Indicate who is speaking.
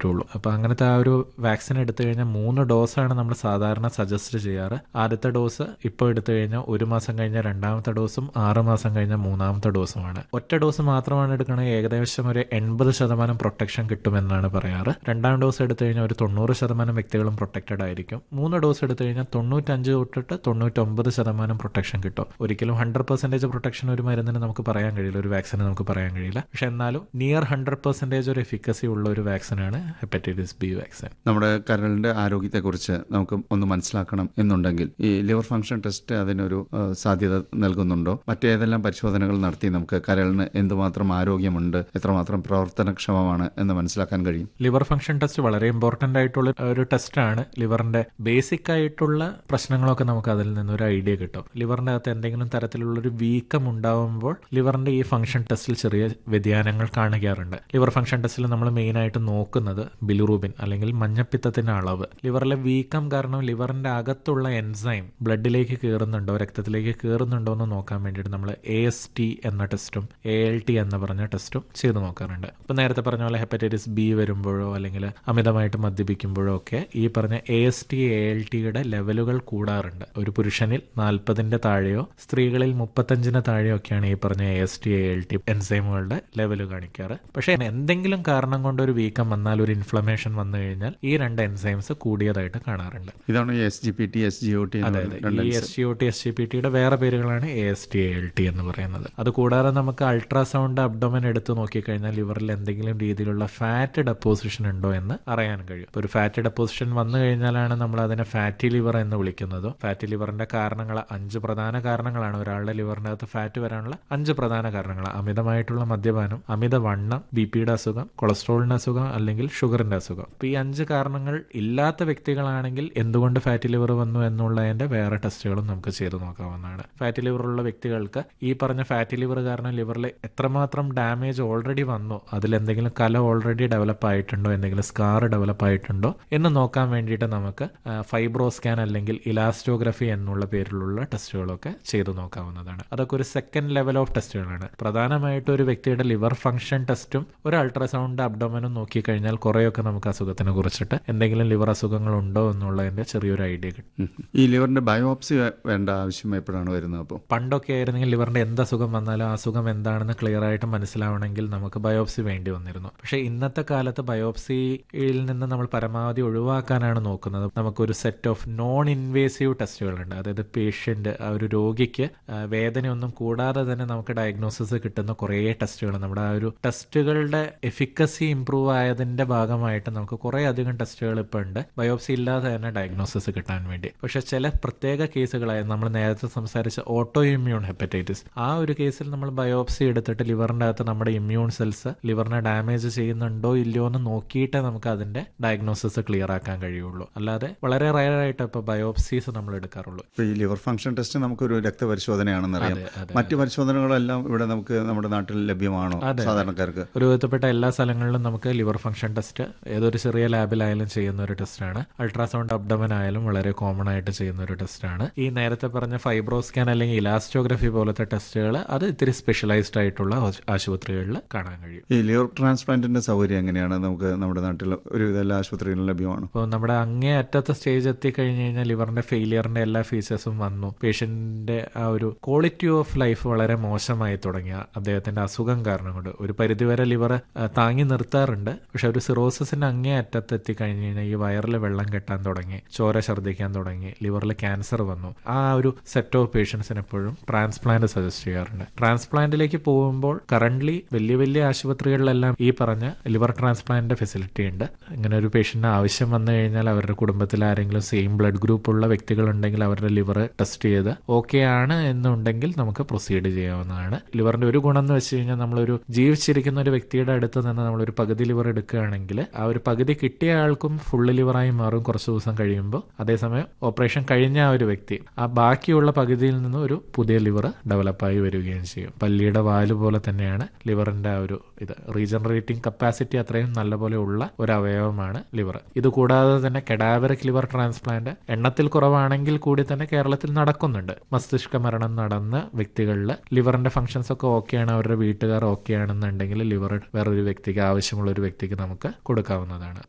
Speaker 1: പറ്റുള്ളൂ അപ്പോൾ അങ്ങനത്തെ ആ ഒരു വാക്സിൻ എടുത്തു കഴിഞ്ഞാൽ മൂന്ന് ഡോസാണ് നമ്മൾ സാധാരണ സജസ്റ്റ് ചെയ്യാറ് ആദ്യത്തെ ഡോസ് ഇപ്പോൾ എടുത്തു കഴിഞ്ഞാൽ ഒരു മാസം കഴിഞ്ഞാൽ രണ്ടാമത്തെ ഡോസും ആറ് മാസം കഴിഞ്ഞാൽ മൂന്നാമത്തെ ഡോസുമാണ് ഒറ്റ ഡോസ് മാത്രമാണ് എടുക്കണമെങ്കിൽ ഏകദേശം ഒരു എൺപത് ശതമാനം പ്രൊട്ടക്ഷൻ കിട്ടുമെന്നാണ് പറയാറ് രണ്ടാം ഡോസ് എടുത്തു കഴിഞ്ഞാൽ ഒരു തൊണ്ണൂറ് ശതമാനം വ്യക്തികളും പ്രൊട്ടക്റ്റഡ് ആയിരിക്കും മൂന്ന് ഡോസ് എടുത്തു കഴിഞ്ഞാൽ തൊണ്ണൂറ്റഞ്ച് തൊട്ടിട്ട് തൊണ്ണൂറ്റൊമ്പത് ശതമാനം പ്രൊട്ടക്ഷൻ കിട്ടും ഒരിക്കലും ഹൺഡ്രഡ് പെർസെൻറ്റേജ് പ്രൊട്ടക്ഷൻ ഒരു മരുന്നിന് നമുക്ക് പറയാൻ കഴിയില്ല ഒരു വാക്സിന് നമുക്ക് പറയാൻ കഴിയില്ല പക്ഷെ എന്നാലും നിയർ ഹൺഡ്രഡ് പെർസെൻറ്റേജ് ഒരു എഫിക്കസി ഉള്ള ഒരു വാക്സിനാണ് ഹെപ്പറ്റൈറ്റിസ് ബി വാക്സിൻ
Speaker 2: നമ്മുടെ കരളിന്റെ ആരോഗ്യത്തെക്കുറിച്ച് നമുക്ക് ഒന്ന് മനസ്സിലാക്കണം എന്നുണ്ടെങ്കിൽ ഈ ലിവർ ഫംഗ്ഷൻ ടെസ്റ്റ് അതിനൊരു ആ, സാധ്യത നൽകുന്നുണ്ടോ മറ്റേതെല്ലാം പരിശോധനകൾ നടത്തി നമുക്ക് കരളിന് എന്തുമാത്രം ആരോഗ്യമുണ്ട് എത്രമാത്രം പ്രവർത്തനക്ഷമമാണ് എന്ന് മനസ്സിലാക്കാൻ കഴിയും
Speaker 1: ലിവർ ഫംഗ്ഷൻ ടെസ്റ്റ് വളരെ ഇമ്പോർട്ടന്റ് ആയിട്ടുള്ള ഒരു ടെസ്റ്റാണ് ലിവറിന്റെ ബേസിക് ആയിട്ടുള്ള പ്രശ്നങ്ങളൊക്കെ നമുക്ക് അതിൽ നിന്ന് ഒരു ഐഡിയ കിട്ടും ലിവറിന്റെ അകത്ത് എന്തെങ്കിലും തരത്തിലുള്ള ഒരു വീക്കം ഉണ്ടാവുമ്പോൾ ലിവറിന്റെ ഈ ഫംഗ്ഷൻ ടെസ്റ്റിൽ ചെറിയ വ്യതിയാനങ്ങൾ കാണുകയാറുണ്ട് ലിവർ ഫംഗ്ഷൻ ടെസ്റ്റിൽ നമ്മൾ മെയിൻ ആയിട്ട് നോക്കുന്നത് ബിലുറൂബിൻ അല്ലെങ്കിൽ മഞ്ഞപ്പിത്തത്തിന്റെ അളവ് ലിവറിലെ വീക്കം കാരണം ലിവറിന്റെ അകത്തുള്ള എൻസൈം ബ്ലഡിലേക്ക് കയറുന്നുണ്ടോ രക്തത്തിലേക്ക് കയറുന്നുണ്ടോ എന്ന് നോക്കാൻ വേണ്ടിയിട്ട് നമ്മൾ എ എസ് ടി എന്ന ടെസ്റ്റും എ എൽ ടി എന്ന് പറഞ്ഞ ടെസ്റ്റും ചെയ്ത് നോക്കാറുണ്ട് ഇപ്പം നേരത്തെ പറഞ്ഞ പോലെ ഹെപ്പറ്റൈറ്റിസ് ബി വരുമ്പോഴോ അല്ലെങ്കിൽ അമിതമായിട്ട് മദ്യപിക്കുമ്പോഴോ ഒക്കെ ഈ പറഞ്ഞ A S T A L ടിയുടെ ലെവലുകൾ കൂടാറുണ്ട് ഒരു പുരുഷനിൽ നാൽപ്പതിന്റെ താഴെയോ സ്ത്രീകളിൽ മുപ്പത്തഞ്ചിന് താഴെയോ ഒക്കെയാണ് ഈ പറഞ്ഞ A S T A L T എൻസൈമുകളുടെ ലെവൽ കാണിക്കാറ് പക്ഷേ എന്തെങ്കിലും കാരണം കൊണ്ട് ഒരു വീക്കം വന്നാൽ ഒരു ഇൻഫ്ലമേഷൻ വന്നു കഴിഞ്ഞാൽ ഈ രണ്ട് എൻസൈംസ് കൂടിയതായിട്ട് കാണാറുണ്ട്
Speaker 2: ഇതാണ് ഈ S G P T S G O T
Speaker 1: അതെ അതെ ഈ S G O T S G P ടിയുടെ വേറെ പേരുകളാണ് A S T L T എന്ന് പറയുന്നത് അത് കൂടാതെ നമുക്ക് അൾട്രാസൗണ്ട് അബ്ഡോമൻ എടുത്ത് നോക്കിക്കഴിഞ്ഞാൽ ലിവറിൽ എന്തെങ്കിലും രീതിയിലുള്ള ഫാറ്റ് ഡെപ്പോസിഷൻ ഉണ്ടോ എന്ന് അറിയാൻ കഴിയും ഇപ്പോൾ ഒരു ഫാറ്റ് ഡെപ്പോസിഷൻ വന്നു കഴിഞ്ഞാലാണ് നമ്മൾ അതിനെ ഫാറ്റി ലിവർ എന്ന് വിളിക്കുന്നത് ഫാറ്റി ലിവറിന്റെ കാരണങ്ങൾ അഞ്ച് പ്രധാന കാരണങ്ങളാണ് ഒരാളുടെ ലിവറിനകത്ത് ഫാറ്റ് വരാനുള്ള അഞ്ച് പ്രധാന കാരണങ്ങൾ അമിതമായിട്ടുള്ള മദ്യപാനം അമിതവണ്ണം ബി പിയുടെ അസുഖം കൊളസ്ട്രോളിന്റെ അസുഖം അല്ലെങ്കിൽ ഷുഗറിന്റെ അസുഖം അപ്പൊ ഈ അഞ്ച് കാരണങ്ങൾ ഇല്ലാത്ത വ്യക്തികളാണെങ്കിൽ എന്തുകൊണ്ട് ഫാറ്റി ലിവർ വന്നു എന്നുള്ളതിന്റെ വേറെ ടെസ്റ്റുകളും നമുക്ക് ചെയ്തു നോക്കാവുന്നതാണ് ഫാറ്റി ലിവർ ഉള്ള വ്യക്തികൾക്ക് ഈ പറഞ്ഞ ഫാറ്റി ലിവർ കാരണം ലിവറിൽ എത്രമാത്രം ഡാമേജ് ഓൾറെഡി വന്നു അതിൽ എന്തെങ്കിലും കല ഓൾറെഡി ഡെവലപ്പ് ആയിട്ടുണ്ടോ എന്തെങ്കിലും സ്കാർ ഡെവലപ്പ് ആയിട്ടുണ്ടോ എന്ന് നോക്കാൻ വേണ്ടിയിട്ട് നമുക്ക് ഫൈബ്രോ സ്കാൻ അല്ലെങ്കിൽ ഇലാസ്റ്റോഗ്രഫി എന്നുള്ള പേരിലുള്ള ടെസ്റ്റുകളൊക്കെ ചെയ്തു നോക്കാവുന്നതാണ് അതൊക്കെ ഒരു സെക്കൻഡ് ലെവൽ ഓഫ് ടെസ്റ്റുകളാണ് പ്രധാനമായിട്ടും ഒരു വ്യക്തിയുടെ ലിവർ ഫംഗ്ഷൻ ടെസ്റ്റും ഒരു അൾട്രാസൗണ്ട് അബ്ഡോമനും നോക്കിക്കഴിഞ്ഞാൽ കുറേയൊക്കെ നമുക്ക് അസുഖത്തിനെ കുറിച്ചിട്ട് എന്തെങ്കിലും ലിവർ അസുഖങ്ങൾ ഉണ്ടോ എന്നുള്ളതിന്റെ ചെറിയൊരു ഐഡിയ കിട്ടും
Speaker 2: ഉം. ഈ ലിവറിന്റെ ബയോപ്സി വേ- വേണ്ട ആവശ്യം എപ്പോഴാണ് വരുന്നത് അപ്പോൾ
Speaker 1: പണ്ടൊക്കെ ആയിരുന്നെങ്കിൽ ലിവറിന്റെ എന്ത് അസുഖം വന്നാലും ആ അസുഖം എന്താണെന്ന് ക്ലിയർ ആയിട്ട് മനസ്സിലാവണമെങ്കിൽ നമുക്ക് ബയോപ്സി വേണ്ടി വന്നിരുന്നു പക്ഷെ ഇന്നത്തെ കാലത്ത് ബയോപ്സിയിൽ നിന്ന് നമ്മൾ പരമാവധി ഒഴിവാക്കാനാണ് നോക്കുന്നത് നമുക്കൊരു സെറ്റ് ഓഫ് നോൺ ഇൻവേസീവ് ടെസ്റ്റുകളുണ്ട് അതായത് പേഷ്യന്റ് ആ ഒരു രോഗിക്ക് ആ, വേദനയൊന്നും കൂടാതെ തന്നെ നമുക്ക് ഡയഗ്നോസിസ് കിട്ടുന്ന കുറേ ടെസ്റ്റുകൾ നമ്മുടെ ആ ഒരു ടെസ്റ്റുകളുടെ എഫിക്കസി ഇംപ്രൂവ് ആയതിന്റെ ഭാഗമായിട്ട് നമുക്ക് കുറേ അധികം ടെസ്റ്റുകൾ ഇപ്പോൾ ഉണ്ട് ബയോപ്സി ഇല്ലാതെ തന്നെ ഡയഗ്നോസിസ് കിട്ടാൻ വേണ്ടി പക്ഷെ ചില പ്രത്യേക കേസുകളായ നമ്മൾ നേരത്തെ സംസാരിച്ച ഓട്ടോ ഇമ്മ്യൂൺ ഹെപ്പറ്റൈറ്റിസ് ആ ഒരു കേസിൽ നമ്മൾ ബയോപ്സി എടുത്തിട്ട് ലിവറിന്റെ അകത്ത് നമ്മുടെ ഇമ്മ്യൂൺ സെൽസ് ലിവറിനെ ഡാമേജ് ചെയ്യുന്നുണ്ടോ ഇല്ലയോ എന്ന് നോക്കിയിട്ടേ നമുക്ക് അതിന്റെ ഡയഗ്നോസിസ് ക്ലിയർ ആക്കാൻ കഴിയുള്ളൂ അല്ലാതെ വളരെ റയർ ആയിട്ട് ഇപ്പോൾ ബയോപ്സീസ് നമ്മൾ എടുക്കാറുള്ളൂ
Speaker 2: ഇപ്പോൾ ഈ ലിവർ ഫംഗ്ഷൻ ടെസ്റ്റ് നമുക്കൊരു രക്തപരിശോധനയാണെന്നറിയാം
Speaker 1: അതെ, അതെ.
Speaker 2: മറ്റു പരിശോധനകളെല്ലാം ഇവിടെ നമുക്ക് നമ്മുടെ നാട്ടിൽ ലഭ്യമാണോ സാധാരണക്കാർക്ക്
Speaker 1: ഒരു വിധപ്പെട്ട എല്ലാ സ്ഥലങ്ങളിലും നമുക്ക് ലിവർ ഫംഗ്ഷൻ ടെസ്റ്റ് ഏതൊരു ചെറിയ ലാബിലായാലും ചെയ്യുന്ന ഒരു ടെസ്റ്റാണ് അൾട്രാസൗണ്ട് അബ്ഡമൻ ആയാലും വളരെ കോമൺ ആയിട്ട് ചെയ്യുന്ന ഒരു ടെസ്റ്റാണ് ഈ നേരത്തെ പറഞ്ഞ ഫൈബ്രോ സ്കാൻ അല്ലെങ്കിൽ ഇലാസ്റ്റോഗ്രഫി പോലത്തെ ടെസ്റ്റുകൾ അത് ഇത്തിരി സ്പെഷ്യലൈസ്ഡ് ആയിട്ടുള്ള ഹോസ്- ആശുപത്രികളിൽ കാണാൻ കഴിയും
Speaker 2: ഈ ലിവർ ട്രാൻസ്പ്ലാന്റിന്റെ സൗകര്യം എങ്ങനെയാണ് നമുക്ക് നമ്മുടെ നാട്ടിൽ ഒരുവിധ എല്ലാ ആശുപത്രികളിലും ലഭ്യമാണ്
Speaker 1: അപ്പോൾ നമ്മുടെ അങ്ങേ അറ്റത്തെ സ്റ്റേജ് എത്തിക്കഴിഞ്ഞ് കഴിഞ്ഞാൽ ലിവറിന്റെ ഫെയിലിയറിന്റെ എല്ലാ ഫീച്ചേഴ്സും വന്നു പേഷ്യന്റിന്റെ ആ ഒരു ക്വാളിറ്റി ഓഫ് ലൈഫ് വളരെ മോശമായി തുടങ്ങിയ അദ്ദേഹത്തിന്റെ അസുഖം കാരണം കൊണ്ട് ഒരു പരിധിവരെ ലിവർ താങ്ങി നിർത്താറുണ്ട് പക്ഷെ ഒരു സിറോസിന്റെ അങ്ങേ അറ്റത്ത് എത്തിക്കഴിഞ്ഞ് കഴിഞ്ഞാൽ ഈ വയറിൽ വെള്ളം കെട്ടാൻ തുടങ്ങി ചോര ഛർദ്ദിക്കാൻ തുടങ്ങി ലിവറിൽ ക്യാൻസർ വന്നു ആ ഒരു സെറ്റ് ഓഫ് പേഷ്യൻസിന് എപ്പോഴും ട്രാൻസ്പ്ലാന്റ് സജസ്റ്റ് ചെയ്യാറുണ്ട് ട്രാൻസ്പ്ലാന്റിലേക്ക് പോകുമ്പോൾ കറന്റ് വലിയ വലിയ ആശുപത്രികളിലെല്ലാം ഈ പറഞ്ഞ ലിവർ ട്രാൻസ്പ്ലാന്റിന്റെ ഫെസിലിറ്റി ഉണ്ട് ഇങ്ങനെ ഒരു പേഷ്യന്റിന് ആവശ്യം വന്നു കഴിഞ്ഞാൽ അവരുടെ കുടുംബത്തിൽ ആരെങ്കിലും സെയിം ബ്ലഡ് ഗ്രൂപ്പ് ഉള്ള വ്യക്തികളുണ്ടെങ്കിൽ അവരുടെ ലിവർ ടെസ്റ്റ് ചെയ്ത് ഓക്കെ ആണ് എന്നുണ്ടെങ്കിൽ നമുക്ക് പ്രൊസീഡ് ചെയ്യാവുന്നതാണ് ലിവറിന്റെ ഒരു ഗുണം എന്ന് വെച്ച് കഴിഞ്ഞാൽ നമ്മളൊരു ജീവിച്ചിരിക്കുന്ന ഒരു വ്യക്തിയുടെ അടുത്ത് നിന്ന് നമ്മളൊരു പകുതി ലിവർ എടുക്കുകയാണെങ്കിൽ ആ ഒരു പകുതി കിട്ടിയ ആൾക്കും ഫുള്ള് ലിവറായി മാറും കുറച്ച് ദിവസം കഴിയുമ്പോൾ അതേസമയം ഓപ്പറേഷൻ കഴിഞ്ഞ ആ ഒരു വ്യക്തി ആ ബാക്കിയുള്ള പകുതിയിൽ നിന്ന് ഒരു പുതിയ ലിവർ ഡെവലപ്പായി വരികയും ചെയ്യും പല്ലിയുടെ വാല് പോലെ തന്നെയാണ് ലിവറിന്റെ ആ ഒരു ഇത് റീജനറേറ്റിംഗ് കപ്പാസിറ്റി അത്രയും നല്ലപോലെ ഉള്ള ഒരു അവയവമാണ് ലിവർ ഇത് കൂടാതെ തന്നെ കെഡാവറിക് ലിവർ ട്രാൻസ്പ്ലാന്റ് എണ്ണത്തിൽ കുറവാണെങ്കിൽ കൂടി തന്നെ കേരളത്തിൽ നടക്കുന്നുണ്ട് മസ്തിഷ്ക മരണം നടന്ന വ്യക്തികളിൽ ലിവറിന്റെ ഫംഗ്ഷൻസ് ഒക്കെ ഓക്കെയാണ് അവരുടെ വീട്ടുകാർ ഓക്കെ ആണെന്നുണ്ടെങ്കിൽ ലിവർ വേറൊരു വ്യക്തിക്ക് ആവശ്യമുള്ള ഒരു വ്യക്തിക്ക് നമുക്ക് കൊടുക്കാവുന്നതാണ്